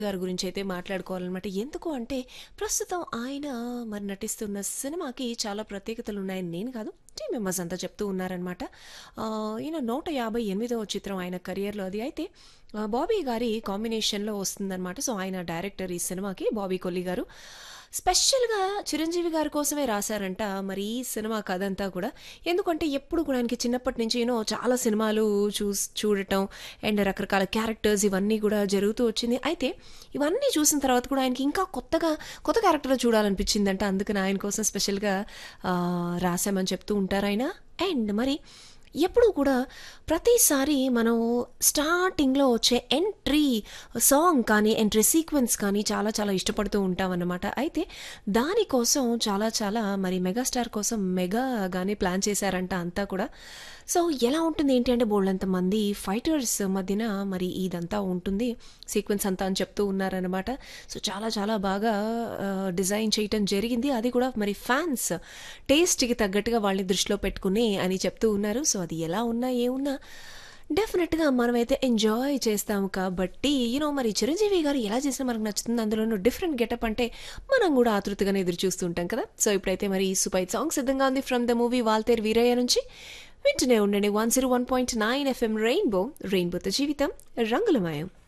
గారి గురించి అయితే మాట్లాడుకోవాలన్నమాట. ఎందుకు అంటే ప్రస్తుతం ఆయన మరి నటిస్తున్న సినిమాకి చాలా ప్రత్యేకతలు ఉన్నాయని నేను కాదు టీమ్ మెంబర్స్ అంతా చెప్తూ ఉన్నారనమాట. ఆహ్, ఈయన 158వ చిత్రం ఆయన కెరియర్‌లో అది. అయితే ఆహ్, బాబీ గారి కాంబినేషన్‌లో వస్తుందనమాట. సో, ఆయన డైరెక్టర్ ఈ సినిమాకి బాబీ కొల్లి గారు. స్పెషల్‌గా చిరంజీవి గారి కోసమే రాశారంట మరి ఈ సినిమా కథంతా కూడా. ఎందుకంటే ఎప్పుడు కూడా ఆయనకి చిన్నప్పటి నుంచి యూనో చాలా సినిమాలు చూస్ చూడటం అండ్ రకరకాల క్యారెక్టర్స్ ఇవన్నీ కూడా జరుగుతూ వచ్చింది. అయితే ఇవన్నీ చూసిన తర్వాత కూడా ఆయనకి ఇంకా కొత్తగా కొత్త క్యారెక్టర్‌లో చూడాలనిపించిందంట. అందుకని ఆయన కోసం స్పెషల్‌గా ఆహ్, రాసామని చెప్తూ ఉంటారాయన. అండ్ మరి ఎప్పుడూ కూడా ప్రతిసారి మనం స్టార్టింగ్‌లో వచ్చే ఎంట్రీ సాంగ్ కానీ, ఎంట్రీ సీక్వెన్స్ కానీ చాలా చాలా ఇష్టపడుతూ ఉంటామన్నమాట. అయితే దానికోసం చాలా చాలా మరి మెగాస్టార్ కోసం మెగాగానే ప్లాన్ చేశారంట అంతా కూడా. సో, ఎలా ఉంటుంది ఏంటి అంటే బోలెడంత మంది ఫైటర్స్ మధ్యన మరి ఇదంతా ఉంటుంది. సీక్వెన్స్ అంతా అని చెప్తూ ఉన్నారనమాట. సో, చాలా చాలా బాగా ఆహ్, డిజైన్ చేయటం జరిగింది. అది కూడా మరి ఫ్యాన్స్ టేస్ట్‌కి తగ్గట్టుగా వాళ్ళని దృష్టిలో పెట్టుకుని అని చెప్తూ ఉన్నారు. సో, అది ఎలా ఉన్నా ఏమున్నా డెఫినెట్‌గా మనమైతే ఎంజాయ్ చేస్తాము కాబట్టి యూనో మరి చిరంజీవి గారు ఎలా చేసినా మనకు నచ్చుతుంది. అందులోనూ డిఫరెంట్ గెటప్ అంటే మనం కూడా ఆతృతగానే ఎదురు చూస్తూ ఉంటాం కదా! సో, ఇప్పుడైతే మరి సూపర్ హిట్ సాంగ్ సిద్ధంగా ఉంది from the movie 'Waltair Veerayya' నుంచి. వింటూనే ఉండండి 101.9 ఎఫ్ఎం రెయిన్బో రెయిన్బోతో జీవితం రంగులమయం.